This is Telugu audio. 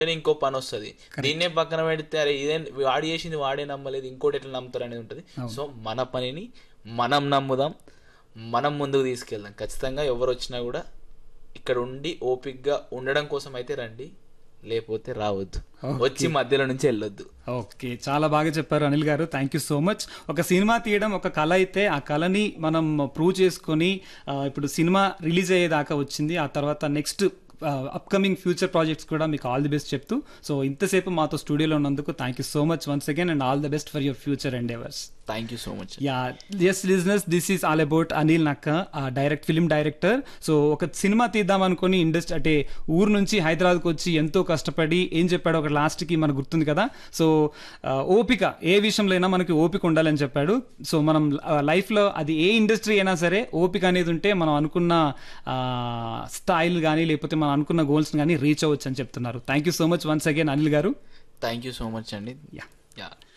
ఇంకో పని వస్తుంది దీన్నే పక్కన పెడితే అరే ఇదే వాడు చేసింది వాడే నమ్మలేదు ఇంకోటి ఎట్లా నమ్ముతారు అనేది ఉంటుంది సో మన పనిని మనం నమ్ముదాం మనం ముందుకు తీసుకెళ్దాం ఖచ్చితంగా ఎవరు వచ్చినా కూడా ఇక్కడ ఉండి ఓపిక్గా ఉండడం కోసం అయితే రండి లేకపోతే రావద్దు వచ్చి మధ్యలో నుంచి వెళ్ళొద్దు ఓకే చాలా బాగా చెప్పారు Anil garu thank you so much ఒక సినిమా తీయడం ఒక కళ అయితే ఆ కళని మనం ప్రూవ్ చేసుకొని ఆ, ఇప్పుడు సినిమా రిలీజ్ అయ్యేదాకా వచ్చింది ఆ తర్వాత నెక్స్ట్ అప్కమింగ్ ఫ్యూచర్ ప్రాజెక్ట్స్ కూడా మీకు ఆల్ ది బెస్ట్ చెప్తూ సో ఇంతసేపు మాతో స్టూడియోలో ఉన్నందుకు thank you so much once again and all the best for your future and endeavours thank you so much yeah yes listeners this is all about Anil Nakka direct film director so ఒక సినిమా తీద్దాం అనుకుని ఇండస్ట్రీ అంటే ఊరు నుంచి హైదరాబాద్కి వచ్చి ఎంతో కష్టపడి ఏం చెప్పాడు ఒక లాస్ట్కి మనకు గుర్తుంది కదా సో ఓపిక ఏ విషయంలో అయినా మనకి ఓపిక ఉండాలని చెప్పాడు సో మనం లైఫ్లో అది ఏ ఇండస్ట్రీ అయినా సరే ఓపిక అనేది ఉంటే మనం అనుకున్న స్టైల్ కానీ లేకపోతే మనం అనుకున్న గోల్స్ కానీ రీచ్ అవ్వచ్చు అని చెప్తున్నారు thank you so much once again Anil garu thank you so much అండి Yeah. యా